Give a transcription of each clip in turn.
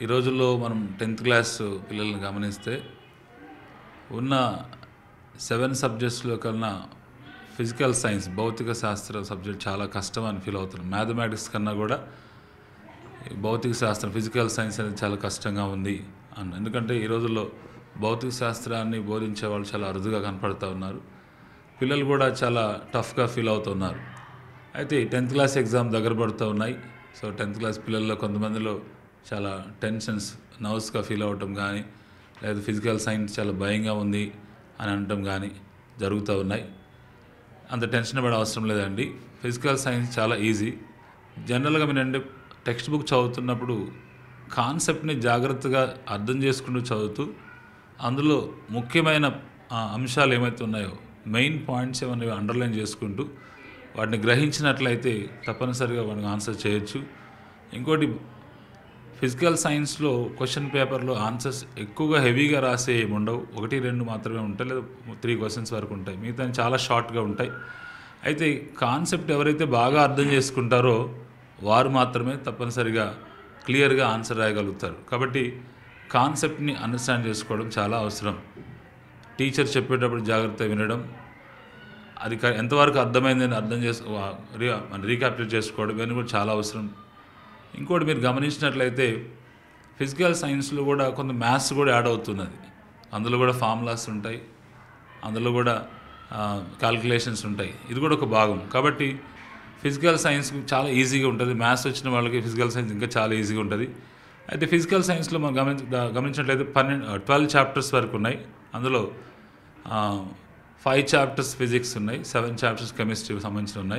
ఈ రోజుల్లో మనం టెన్త్ క్లాస్ పిల్లల్ని గమనిస్తే ఉన్న సెవెన్ సబ్జెక్ట్స్లో కన్నా ఫిజికల్ సైన్స్ భౌతిక శాస్త్ర సబ్జెక్ట్ చాలా కష్టం అని ఫీల్ అవుతున్నాం మ్యాథమెటిక్స్ కన్నా కూడా ఈ భౌతిక శాస్త్రం ఫిజికల్ సైన్స్ అనేది చాలా కష్టంగా ఉంది అన్న ఎందుకంటే ఈ రోజుల్లో భౌతిక శాస్త్రాన్ని బోధించే వాళ్ళు చాలా అరుదుగా కనపడుతూ ఉన్నారు పిల్లలు కూడా చాలా టఫ్గా ఫీల్ అవుతున్నారు అయితే టెన్త్ క్లాస్ ఎగ్జామ్ దగ్గర పడుతూ ఉన్నాయి సో టెన్త్ క్లాస్ పిల్లల్లో కొంతమందిలో చాలా టెన్షన్స్ నర్వస్గా ఫీల్ అవ్వటం కానీ లేదా ఫిజికల్ సైన్స్ చాలా భయంగా ఉంది అని అనటం కానీ జరుగుతూ ఉన్నాయి అంత టెన్షన్ పడే అవసరం లేదండి ఫిజికల్ సైన్స్ చాలా ఈజీ జనరల్గా మీరంటే టెక్స్ట్ బుక్ చదువుతున్నప్పుడు కాన్సెప్ట్ని జాగ్రత్తగా అర్థం చేసుకుంటూ చదువుతూ అందులో ముఖ్యమైన ఆ, అంశాలు ఏమైతే ఉన్నాయో మెయిన్ పాయింట్స్ ఏమైనా అండర్లైన్ చేసుకుంటూ వాటిని గ్రహించినట్లయితే తప్పనిసరిగా వాటికి ఆన్సర్ చేయొచ్చు ఇంకోటి ఫిజికల్ సైన్స్లో క్వశ్చన్ పేపర్లో ఆన్సర్స్ ఎక్కువగా హెవీగా రాసే ఏమి ఉండవు ఒకటి రెండు మాత్రమే ఉంటాయి లేదా త్రీ క్వశ్చన్స్ వరకు ఉంటాయి మిగతా చాలా షార్ట్గా ఉంటాయి అయితే కాన్సెప్ట్ ఎవరైతే బాగా అర్థం చేసుకుంటారో వారు మాత్రమే తప్పనిసరిగా క్లియర్గా ఆన్సర్ రాయగలుగుతారు కాబట్టి కాన్సెప్ట్ని అండర్స్టాండ్ చేసుకోవడం చాలా అవసరం టీచర్ చెప్పేటప్పుడు జాగ్రత్తగా వినడం అది క- ఎంతవరకు అర్థమైందని అర్థం చేసుకో రీ రీక్యాప్చర్ చేసుకోవడం ఇవన్నీ కూడా చాలా అవసరం ఇంకోటి మీరు గమనించినట్లయితే ఫిజికల్ సైన్స్లో కూడా కొంత మ్యాథ్స్ కూడా యాడ్ అవుతున్నది అందులో కూడా ఫార్ములాస్ ఉంటాయి అందులో కూడా క్యాల్కులేషన్స్ ఉంటాయి ఇది కూడా ఒక భాగం కాబట్టి ఫిజికల్ సైన్స్ చాలా ఈజీగా ఉంటుంది మ్యాథ్స్ వచ్చిన వాళ్ళకి ఫిజికల్ సైన్స్ ఇంకా చాలా ఈజీగా ఉంటుంది అయితే ఫిజికల్ సైన్స్లో మనం గమనించ గమనించినట్లయితే పన్నెండు ట్వెల్వ్ చాప్టర్స్ వరకు ఉన్నాయి అందులో ఫైవ్ చాప్టర్స్ ఫిజిక్స్ ఉన్నాయి సెవెన్ చాప్టర్స్ కెమిస్ట్రీకి సంబంధించి ఉన్నాయి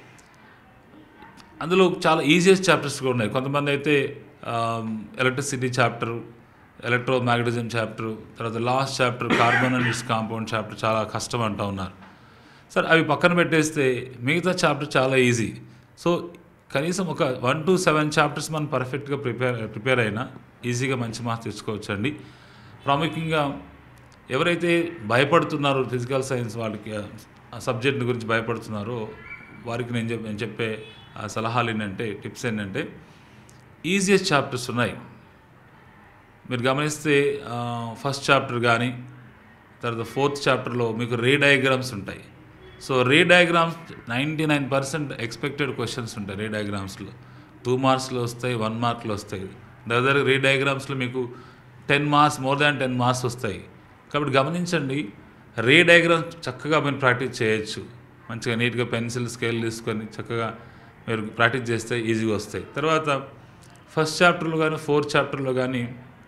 అందులో చాలా ఈజియెస్ట్ చాప్టర్స్ కూడా ఉన్నాయి కొంతమంది అయితే electricity chapter electromagnetism chapter తర్వాత last chapter carbon and its compound chapter చాలా కష్టం అంటూ ఉన్నారు సరే అవి పక్కన పెట్టేస్తే మిగతా చాప్టర్ చాలా ఈజీ సో కనీసం ఒక వన్ టు సెవెన్ చాప్టర్స్ మనం పర్ఫెక్ట్గా ప్రిపేర్ ప్రిపేర్ అయినా ఈజీగా మంచి మార్క్స్ తెచ్చుకోవచ్చండి ప్రాముఖ్యంగా ఎవరైతే భయపడుతున్నారో ఫిజికల్ సైన్స్ వాళ్ళకి ఆ సబ్జెక్ట్ గురించి భయపడుతున్నారో వారికి నేను చెప్ నేను చెప్పే ఆ సలహాలు ఏంటంటే టిప్స్ ఏంటంటే ఈజియెస్ట్ చాప్టర్స్ ఉన్నాయి మీరు గమనిస్తే ఫస్ట్ చాప్టర్ కానీ తర్వాత ఫోర్త్ చాప్టర్లో మీకు రే డయాగ్రామ్స్ ఉంటాయి so ray diagrams ninety nine percent expected questions ఉంటాయి రే డయాగ్రామ్స్లో టూ మార్క్స్లో వస్తాయి వన్ మార్క్లో వస్తాయి దగ్గర రే డయాగ్రామ్స్లో మీకు ten marks more than ten marks వస్తాయి కాబట్టి గమనించండి రే డయాగ్రామ్ చక్కగా మీరు ప్రాక్టీస్ చేయొచ్చు మంచిగా నీట్గా పెన్సిల్ స్కేల్ తీసుకొని చక్కగా మీరు ప్రాక్టీస్ చేస్తే ఈజీగా వస్తాయి తర్వాత ఫస్ట్ చాప్టర్లో కానీ ఫోర్త్ చాప్టర్లో కానీ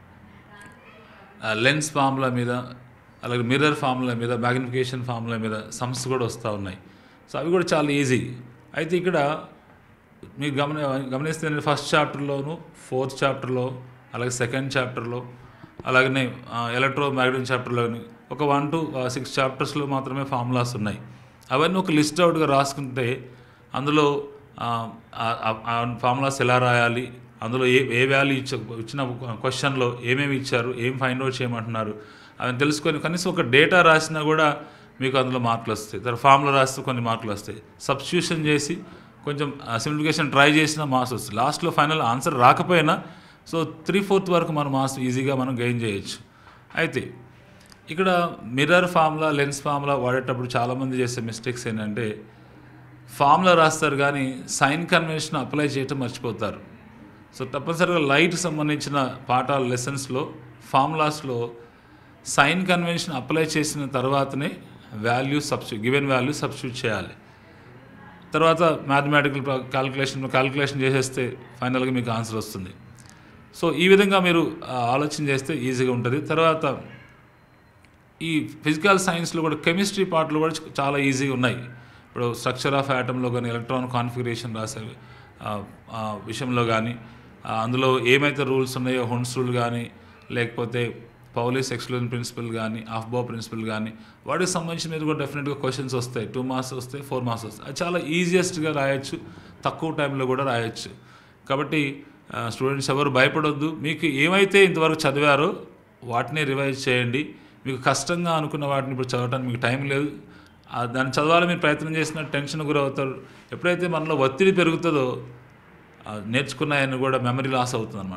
లెన్స్ ఫార్ములా మీద అలాగే మిర్రర్ ఫార్ములా మీద మ్యాగ్నిఫికేషన్ ఫార్ములా మీద సమ్స్ కూడా వస్తూ ఉన్నాయి సో అవి కూడా చాలా ఈజీ అయితే ఇక్కడ మీరు గమని గమనిస్తే ఫస్ట్ చాప్టర్లోను ఫోర్త్ చాప్టర్లో అలాగే సెకండ్ చాప్టర్లో అలాగనే ఎలక్ట్రో మ్యాగ్నెటిక్ చాప్టర్లోని ఒక వన్ టు సిక్స్ చాప్టర్స్లో మాత్రమే ఫార్ములాస్ ఉన్నాయి అవన్నీ ఒక లిస్ట్ అవుట్గా రాసుకుంటే అందులో ఆ ఫార్ములాస్ ఎలా రాయాలి అందులో ఏ ఏ వాల్యూ ఇచ్చ ఇచ్చిన క్వశ్చన్లో ఏమేమి ఇచ్చారు ఏం ఫైండ్ అవుట్ చేయమంటున్నారు అవన్నీ తెలుసుకొని కనీసం ఒక డేటా రాసినా కూడా మీకు అందులో మార్కులు వస్తాయి తర్వాత ఫార్ములా రాస్తే కొన్ని మార్కులు వస్తాయి సబ్స్టిట్యూషన్ చేసి కొంచెం సింప్లిఫికేషన్ ట్రై చేసిన మార్క్స్ వస్తాయి లాస్ట్లో ఫైనల్ ఆన్సర్ రాకపోయినా సో త్రీ ఫోర్త్ వరకు మన మార్క్స్ ఈజీగా మనం గెయిన్ చేయొచ్చు అయితే ఇక్కడ మిర్రర్ ఫార్ములా లెన్స్ ఫార్ములా వాడేటప్పుడు చాలామంది చేసే మిస్టేక్స్ ఏంటంటే ఫార్ములా రాస్తారు కానీ సైన్ కన్వెన్షన్ అప్లై చేయటం మర్చిపోతారు సో తప్పనిసరిగా లైట్ సంబంధించిన పాఠాల లెసన్స్లో ఫార్ములాస్లో సైన్ కన్వెన్షన్ అప్లై చేసిన తర్వాతనే value substitute given value substitute చేయాలి తర్వాత మ్యాథమెటికల్ క్యాల్కులేషన్ క్యాల్కులేషన్ చేసేస్తే ఫైనల్గా మీకు ఆన్సర్ వస్తుంది సో ఈ విధంగా మీరు ఆ, ఆలోచన చేస్తే ఈజీగా ఉంటుంది తర్వాత ఈ ఫిజికల్ సైన్స్లో కూడా కెమిస్ట్రీ పార్ట్లు కూడా చాలా ఈజీగా ఉన్నాయి ఇప్పుడు స్ట్రక్చర్ ఆఫ్ యాటంలో కానీ ఎలక్ట్రాన్ కాన్ఫిగరేషన్ రాసే ఆ, ఆ విషయంలో కానీ ఆ, అందులో ఏమైతే రూల్స్ ఉన్నాయో హున్స్ రూల్ కానీ లేకపోతే పౌలీస్ ఎక్స్క్లూజన్ ప్రిన్సిపల్ కానీ ఆఫ్ బో ప్రిన్సిపల్ కానీ వాటికి సంబంధించిన మీద కూడా డెఫినెట్గా క్వశ్చన్స్ వస్తాయి టూ మార్క్స్ వస్తాయి ఫోర్ మార్క్స్ వస్తాయి అది చాలా ఈజియెస్ట్గా రాయొచ్చు తక్కువ టైంలో కూడా రాయొచ్చు కాబట్టి స్టూడెంట్స్ ఎవరు భయపడొద్దు మీకు ఏమైతే ఇంతవరకు చదివారో వాటిని రివైజ్ చేయండి మీకు కష్టంగా అనుకున్న వాటిని ఇప్పుడు చదవడానికి మీకు టైం లేదు ఆ దాన్ని చదవాలని మీరు ప్రయత్నం చేసిన టెన్షన్ గురవుతారు ఎప్పుడైతే మనలో ఒత్తిడి పెరుగుతుందో ఆ నేర్చుకున్న ఆయన కూడా మెమరీ లాస్ అవుతుంది అనమాట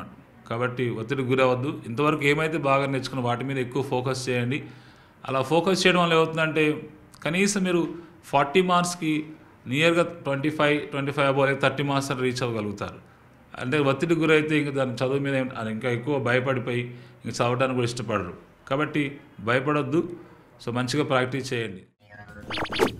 కాబట్టి ఒత్తిడికి గురవద్దు ఇంతవరకు ఏమైతే బాగా నేర్చుకున్న వాటి మీద ఎక్కువ ఫోకస్ చేయండి అలా ఫోకస్ చేయడం వల్ల ఏమవుతుందంటే కనీసం మీరు ఫార్టీ మార్క్స్కి నియర్గా twenty five twenty five above thirty marks reach అవ్వగలుగుతారు అంటే ఒత్తిడికి గురైతే ఇంకా దాని చదువు మీద ఏం- అది ఇంకా ఎక్కువ భయపడిపోయి ఇంక చదవడానికి కూడా ఇష్టపడరు కాబట్టి భయపడొద్దు సో మంచిగా ప్రాక్టీస్ చేయండి